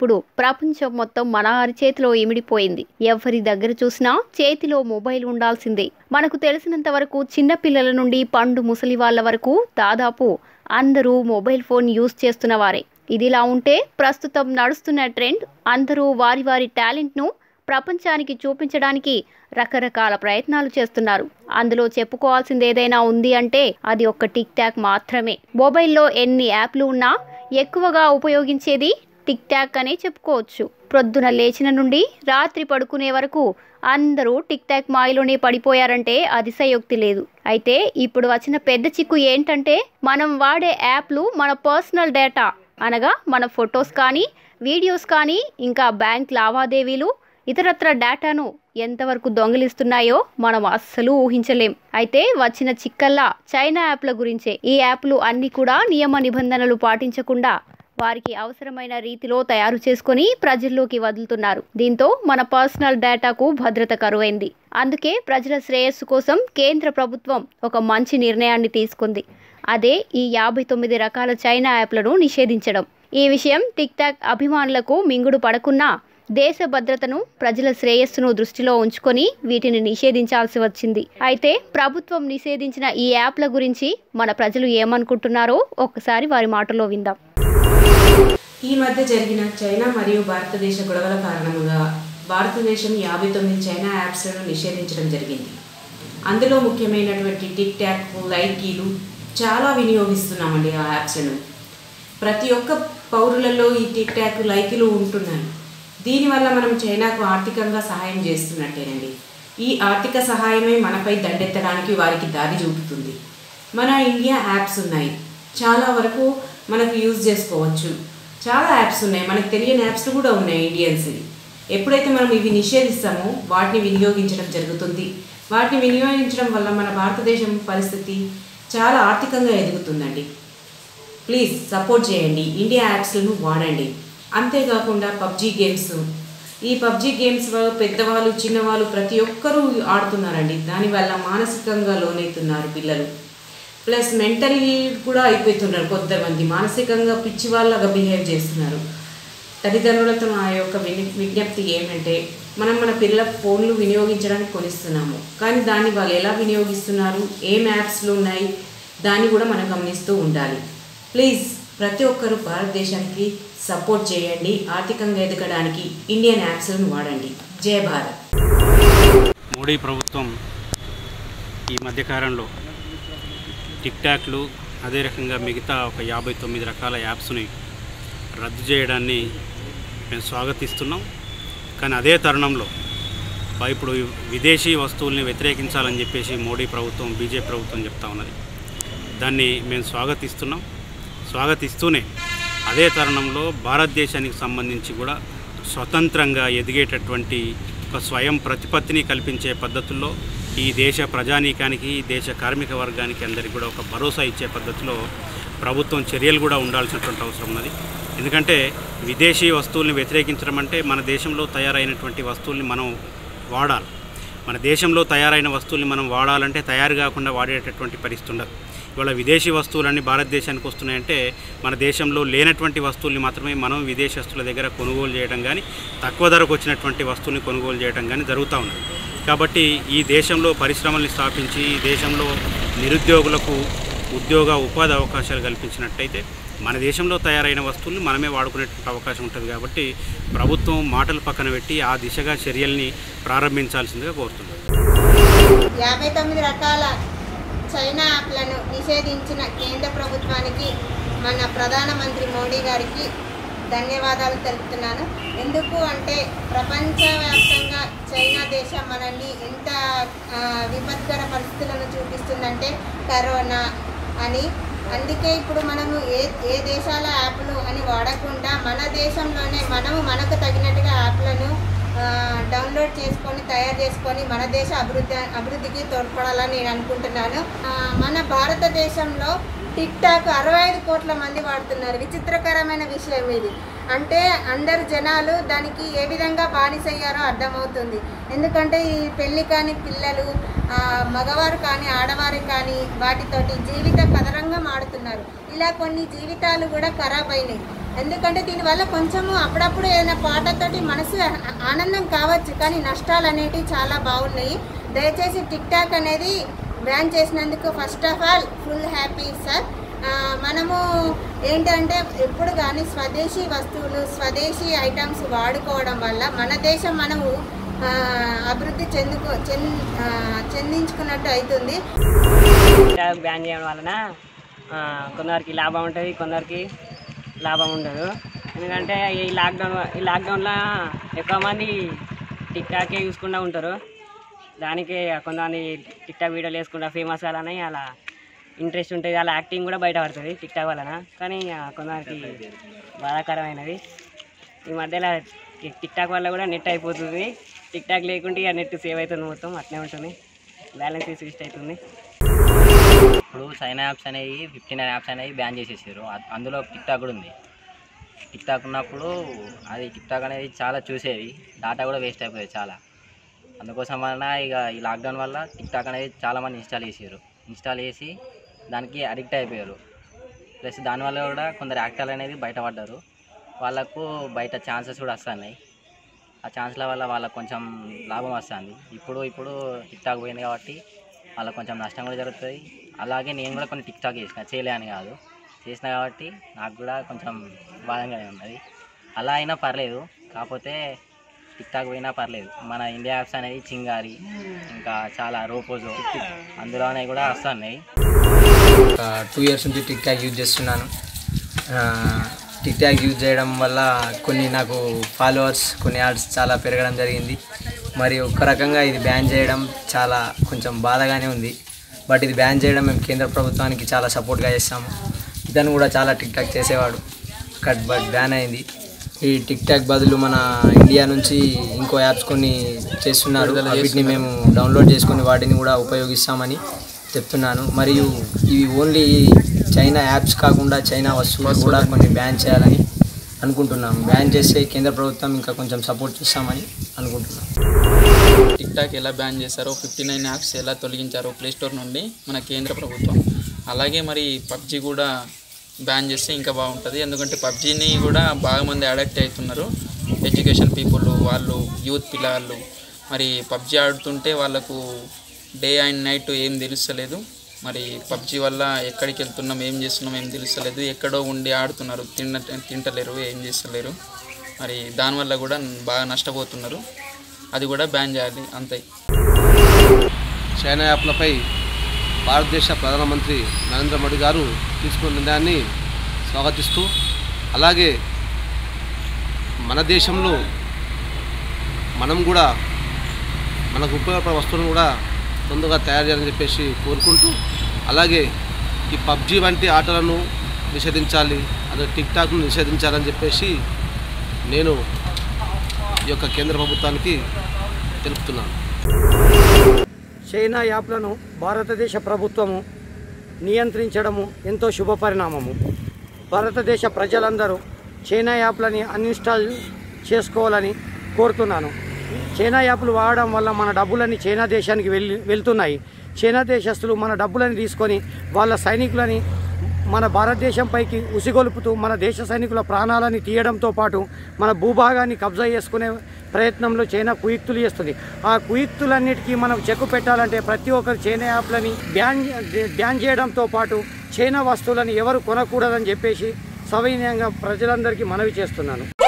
ఇప్పుడు ప్రపంచం మొత్తం మన అరిచేతిలో ఇమిడిపోయింది ఎవరి దగ్గర చూసినా చేతిలో మొబైల్ ఉండాల్సిందే మనకు తెలిసినంత వరకు చిన్న పిల్లల నుండి పండు ముసలి వాళ్ళ వరకు దాదాపు అందరూ మొబైల్ ఫోన్ యూజ్ చేస్తున్న వారే ఇదిలా ఉంటే ప్రస్తుతం నడుస్తున్న ట్రెండ్ అందరూ వారి వారి టాలెంట్ను ప్రపంచానికి చూపించడానికి రకరకాల ప్రయత్నాలు చేస్తున్నారు అందులో చెప్పుకోవాల్సింది ఏదైనా ఉంది అంటే అది ఒక్క టిక్ టాక్ మాత్రమే మొబైల్లో ఎన్ని యాప్లు ఉన్నా ఎక్కువగా ఉపయోగించేది టిక్ టాక్ అనే చెప్పుకోవచ్చు ప్రొద్దున లేచిన నుండి రాత్రి పడుకునే వరకు అందరూ టిక్ టాక్ మాయలోనే పడిపోయారంటే అతిశయోక్తి లేదు అయితే ఇప్పుడు వచ్చిన పెద్ద చిక్కు ఏంటంటే మనం వాడే యాప్లు మన పర్సనల్ డేటా అనగా మన ఫొటోస్ కానీ వీడియోస్ కానీ ఇంకా బ్యాంక్ లావాదేవీలు ఇతరత్ర డేటాను ఎంతవరకు దొంగిలిస్తున్నాయో మనం అస్సలు ఊహించలేం అయితే వచ్చిన చిక్కల్లా చైనా యాప్ల గురించే ఈ యాప్లు అన్ని కూడా నియమ నిబంధనలు పాటించకుండా వారికి అవసరమైన రీతిలో తయారు చేసుకొని ప్రజల్లోకి వదులుతున్నారు దీంతో మన పర్సనల్ డేటాకు భద్రత కరువైంది అందుకే ప్రజల శ్రేయస్సు కోసం కేంద్ర ప్రభుత్వం ఒక మంచి నిర్ణయాన్ని తీసుకుంది అదే ఈ యాభై తొమ్మిది రకాల చైనా యాప్లను నిషేధించడం ఈ విషయం టిక్ టాక్ అభిమానులకు మింగుడు పడకున్నా దేశ భద్రతను ప్రజల శ్రేయస్సును దృష్టిలో ఉంచుకొని వీటిని నిషేధించాల్సి వచ్చింది అయితే ప్రభుత్వం నిషేధించిన ఈ యాప్ల గురించి మన ప్రజలు ఏమనుకుంటున్నారో ఒక్కసారి వారి మాటలో విందాం ఈ మధ్య జరిగిన చైనా మరియు భారతదేశ గొడవల కారణంగా భారతదేశం యాభై తొమ్మిది చైనా యాప్స్లను నిషేధించడం జరిగింది అందులో ముఖ్యమైనటువంటి టిక్ టాక్ లైకీలు చాలా వినియోగిస్తున్నామండి ఆ యాప్స్లను ప్రతి ఒక్క పౌరులలో ఈ టిక్ టాక్ లైకీలు ఉంటున్నాయి దీనివల్ల మనం చైనాకు ఆర్థికంగా సహాయం చేస్తున్నట్టేనండి ఈ ఆర్థిక సహాయమే మనపై దండెత్తడానికి వారికి దారి చూపుతుంది మన ఇండియా యాప్స్ ఉన్నాయి చాలా వరకు మనకు యూజ్ చేసుకోవచ్చు చాలా యాప్స్ ఉన్నాయి మనకు తెలియని యాప్స్ కూడా ఉన్నాయి ఇండియన్స్వి ఎప్పుడైతే మనం ఇవి నిషేధిస్తామో వాటిని వినియోగించడం జరుగుతుంది వాటిని వినియోగించడం వల్ల మన భారతదేశం పరిస్థితి చాలా ఆర్థికంగా ఎదుగుతుందండి ప్లీజ్ సపోర్ట్ చేయండి ఇండియా యాప్స్లను వాడండి అంతేకాకుండా పబ్జీ గేమ్స్ ఈ పబ్జీ గేమ్స్ వల్ల పెద్దవాళ్ళు చిన్నవాళ్ళు ప్రతి ఒక్కరూ ఆడుతున్నారండి దానివల్ల మానసికంగా లోనవుతున్నారు పిల్లలు ప్లస్ మెంటలీ కూడా అయిపోతున్నారు కొంతమంది మానసికంగా పిచ్చి వాళ్ళగా బిహేవ్ చేస్తున్నారు తల్లిదండ్రులతో నా యొక్క విని విజ్ఞప్తి ఏమంటే మనం మన పిల్లల ఫోన్లు వినియోగించడానికి కొనిస్తున్నాము కానీ దాన్ని వాళ్ళు ఎలా వినియోగిస్తున్నారు ఏం యాప్స్లు ఉన్నాయి దాన్ని కూడా మనం గమనిస్తూ ఉండాలి ప్లీజ్ ప్రతి ఒక్కరూ భారతదేశానికి సపోర్ట్ చేయండి ఆర్థికంగా ఎదగడానికి ఇండియన్ యాప్స్లను వాడండి జై భారత్ మోడీ ప్రభుత్వం ఈ మధ్యకాలంలో టిక్ టాక్లు అదే రకంగా మిగతా ఒక యాభై తొమ్మిది రకాల యాప్స్ని రద్దు చేయడాన్ని మేము స్వాగతిస్తున్నాం కానీ అదే తరుణంలో ప- ఇప్పుడు విదేశీ వస్తువుల్ని వ్యతిరేకించాలని చెప్పేసి మోడీ ప్రభుత్వం బీజేపీ ప్రభుత్వం చెప్తా ఉన్నది దాన్ని మేము స్వాగతిస్తున్నాం స్వాగతిస్తూనే అదే తరుణంలో భారతదేశానికి సంబంధించి కూడా స్వతంత్రంగా ఎదిగేటటువంటి ఒక స్వయం ప్రతిపత్తిని కల్పించే పద్ధతుల్లో ఈ దేశ ప్రజానీకానికి ఈ దేశ కార్మిక వర్గానికి అందరికీ కూడా ఒక భరోసా ఇచ్చే పద్ధతిలో ప్రభుత్వం చర్యలు కూడా ఉండాల్సినటువంటి అవసరం ఉన్నది ఎందుకంటే విదేశీ వస్తువుల్ని వ్యతిరేకించడం అంటే మన దేశంలో తయారైనటువంటి వస్తువుల్ని మనం వాడాలి మన దేశంలో తయారైన వస్తువుల్ని మనం వాడాలంటే తయారు కాకుండా వాడేటటువంటి పరిస్థితి ఉండదు ఇవాళ విదేశీ వస్తువులన్నీ భారతదేశానికి వస్తున్నాయంటే మన దేశంలో లేనటువంటి వస్తువుల్ని మాత్రమే మనం విదేశస్తుల దగ్గర కొనుగోలు చేయడం కానీ తక్కువ ధరకు వచ్చినటువంటి వస్తువుల్ని కొనుగోలు చేయడం కానీ జరుగుతూ ఉంది కాబట్టి ఈ దేశంలో పరిశ్రమల్ని స్థాపించి ఈ దేశంలో నిరుద్యోగులకు ఉద్యోగ ఉపాధి అవకాశాలు కల్పించినట్టయితే మన దేశంలో తయారైన వస్తువుల్ని మనమే వాడుకునేటువంటి అవకాశం ఉంటుంది కాబట్టి ప్రభుత్వం మాటలు పక్కన పెట్టి ఆ దిశగా చర్యల్ని ప్రారంభించాల్సిందిగా కోరుతున్నాను యాభై తొమ్మిది రకాల చైనా యాప్లను నిషేధించిన కేంద్ర ప్రభుత్వానికి మన ప్రధానమంత్రి మోడీ గారికి ధన్యవాదాలు తెలుపుతున్నాను ఎందుకు అంటే ప్రపంచవ్యాప్తంగా చైనా దేశం మనల్ని ఎంత ఆ, విపత్కర పరిస్థితులను చూపిస్తుందంటే కరోనా అని అందుకే ఇప్పుడు మనము ఏ ఏ దేశాల యాప్లు అని వాడకుండా మన దేశంలోనే మనము మనకు తగినట్టుగా యాప్లను ఆ, డౌన్లోడ్ చేసుకొని తయారు చేసుకొని మన దేశ అభివృద్ధి అభివృద్ధికి తోడ్పడాలని నేను అనుకుంటున్నాను ఆ, మన భారతదేశంలో టిక్ టాక్ అరవై ఐదు కోట్ల మంది వాడుతున్నారు విచిత్రకరమైన విషయం ఇది అంటే అందరు జనాలు దానికి ఏ విధంగా బానిసయ్యారో అర్థమవుతుంది ఎందుకంటే ఈ పెళ్లి కాని పిల్లలు ఆ, మగవారు కానీ ఆడవారు కానీ వాటితోటి జీవిత కథరంగం ఆడుతున్నారు ఇలా కొన్ని జీవితాలు కూడా ఖరాబ్ అయినాయి ఎందుకంటే దీనివల్ల కొంచెము అప్పుడప్పుడు ఏదైనా పాటతోటి మనసు ఆ- ఆనందం కావచ్చు కానీ నష్టాలు అనేటివి చాలా బాగున్నాయి దయచేసి టిక్ టాక్ అనేది బ్యాన్ చేసినందుకు first of all full happy sir ఆ, మనము ఏంటంటే ఎప్పుడు కానీ స్వదేశీ వస్తువులు స్వదేశీ ఐటమ్స్ వాడుకోవడం వల్ల మన దేశం మనము ఆ, అభివృద్ధి చెందుకో చెంది ఆ, చెందించుకున్నట్టు అవుతుంది ట్యాగ్ బ్యాన్ చేయడం వలన ఆ, కొందరికి లాభం ఉంటుంది కొందరికి లాభం ఉండదు ఎందుకంటే ఈ లాక్డౌన్ ఈ లాక్డౌన్లో ఎక్కువ మంది టిక్ టాకే చూసుకుంటూ ఉంటారు దానికి కొంతమంది టిక్ టాక్ వీడియోలు వేసుకుంటా ఫేమస్ కావాలని అలా ఇంట్రెస్ట్ ఉంటుంది అలా యాక్టింగ్ కూడా బయటపడుతుంది టిక్ టాక్ వలన కానీ ఆ, కొందరికి బాధాకరమైనది ఈ మధ్యలో టి- టిక్ టాక్ వల్ల కూడా నెట్ అయిపోతుంది టిక్ టాక్ లేకుంటే ఇక నెట్ సేవ్ అవుతుంది మొత్తం అట్లే ఉంటుంది బ్యాలెన్స్ వేస్ట్ అవుతుంది ఇప్పుడు చైనా యాప్స్ అనేవి ఫిఫ్టీ నైన్ యాప్స్ అనేవి బ్యాన్ చేసేసారు అ- అందులో టిక్ టాక్ కూడా ఉంది టిక్ టాక్ ఉన్నప్పుడు అది టిక్ టాక్ అనేది చాలా చూసేది డాటా కూడా వేస్ట్ అయిపోయేది చాలా అందుకోసం వలన ఇక ఈ లాక్డౌన్ వల్ల టిక్ టాక్ అనేది చాలామంది ఇన్స్టాల్ చేసారు ఇన్స్టాల్ చేసి దానికి అడిక్ట్ అయిపోయారు ప్లస్ దానివల్ల కూడా కొందరు యాక్టర్లు అనేది బయటపడ్డారు వాళ్ళకు బయట ఛాన్సెస్ కూడా వస్తున్నాయి ఆ ఛాన్స్ల వల్ల వాళ్ళకు కొంచెం లాభం వస్తుంది ఇప్పుడు ఇప్పుడు టిక్ టాక్ పోయింది కాబట్టి వాళ్ళకి కొంచెం నష్టం కూడా జరుగుతుంది అలాగే నేను కూడా కొన్ని టిక్ టాక్ చేసిన చేయలే అని కాదు చేసిన కాబట్టి నాకు కూడా కొంచెం బాధగానే ఉన్నది అలా అయినా పర్లేదు కాకపోతే టిక్ టాక్ పోయినా పర్లేదు మన ఇండియా యాప్స్ అనేది చింగారి ఇంకా చాలా రోపోజో అందులోనే కూడా వస్తున్నాయి ఒక టూ ఇయర్స్ నుంచి టిక్ టాక్ యూజ్ చేస్తున్నాను ఆ, టిక్ టాక్ యూజ్ చేయడం వల్ల కొన్ని నాకు ఫాలోవర్స్ కొన్ని యాడ్స్ చాలా పెరగడం జరిగింది మరి ఒక రకంగా ఇది బ్యాన్ చేయడం చాలా కొంచెం బాధగానే ఉంది బట్ ఇది బ్యాన్ చేయడం మేము కేంద్ర ప్రభుత్వానికి చాలా సపోర్ట్గా చేస్తాము ఇతను కూడా చాలా టిక్ టాక్ చేసేవాడు కట్ బట్ బ్యాన్ అయింది ఈ టిక్ టాక్ బదులు మన ఇండియా నుంచి ఇంకో యాప్స్ కొన్ని చేస్తున్నారు వీటిని మేము డౌన్లోడ్ చేసుకొని వాటిని కూడా ఉపయోగిస్తామని చెప్తున్నాను మరియు ఇవి ఓన్లీ చైనా యాప్స్ కాకుండా చైనా వస్తువులు కూడా కొన్ని బ్యాన్ చేయాలని అనుకుంటున్నాము బ్యాన్ చేస్తే కేంద్ర ప్రభుత్వం ఇంకా కొంచెం సపోర్ట్ చేస్తామని అనుకుంటున్నాం టిక్ టాక్ ఎలా బ్యాన్ చేశారో ఫిఫ్టీ నైన్ యాప్స్ ఎలా తొలగించారో ప్లేస్టోర్ నుండి మన కేంద్ర ప్రభుత్వం అలాగే మరి పబ్జి కూడా బ్యాన్ చేస్తే ఇంకా బాగుంటుంది ఎందుకంటే పబ్జిని కూడా బాగా మంది అడాక్ట్ అవుతున్నారు ఎడ్యుకేషన్ పీపుల్ వాళ్ళు యూత్ పిల్లలు మరి పబ్జి ఆడుతుంటే వాళ్ళకు డే అండ్ నైట్ ఏం తెలుస్తలేదు మరి పబ్జి వల్ల ఎక్కడికి వెళ్తున్నాం ఏం చేస్తున్నాం ఏం తెలుస్తలేదు ఎక్కడో ఉండి ఆడుతున్నారు తిన్న తింటలేరు ఏం చేస్తలేరు మరి దానివల్ల కూడా బాగా నష్టపోతున్నారు అది కూడా బ్యాన్ చేయాలి అంతే చైనా యాప్లపై భారతదేశ ప్రధానమంత్రి నరేంద్ర మోడీ గారు తీసుకున్న నిర్ణయాన్ని స్వాగతిస్తూ అలాగే మన దేశంలో మనం కూడా మనకు ఉపయోగపడే వస్తువులను కూడా తొందరగా తయారు చేయాలని చెప్పేసి కోరుకుంటూ అలాగే ఈ పబ్జి వంటి ఆటలను నిషేధించాలి అదే టిక్ టాక్ను నిషేధించాలని చెప్పేసి నేను ఈ యొక్క కేంద్ర ప్రభుత్వానికి తెలుపుతున్నాను చైనా యాప్లను భారతదేశ ప్రభుత్వము నియంత్రించడము ఎంతో శుభపరిణామము భారతదేశ ప్రజలందరూ చైనా యాప్లని అన్ఇన్స్టాల్ చేసుకోవాలని కోరుతున్నాను చైనా యాప్లు వాడడం వల్ల మన డబ్బులన్నీ చైనా దేశానికి వెళ్ళి వెళ్తున్నాయి చైనా దేశస్తులు మన డబ్బులని తీసుకొని వాళ్ళ సైనికులని మన భారతదేశం పైకి ఉసిగొలుపుతూ మన దేశ సైనికుల ప్రాణాలని తీయడంతో పాటు మన భూభాగాన్ని కబ్జా చేసుకునే ప్రయత్నంలో చైనా కుయుక్తులు చేస్తుంది ఆ కుయుక్తులన్నిటికీ మనం చెక్కు పెట్టాలంటే ప్రతి ఒక్కరు చైనా యాప్లని బ్యాన్ బ్యాన్ చేయడంతో పాటు చైనా వస్తువులను ఎవరు కొనకూడదని చెప్పేసి సవినయంగా ప్రజలందరికీ మనవి చేస్తున్నాను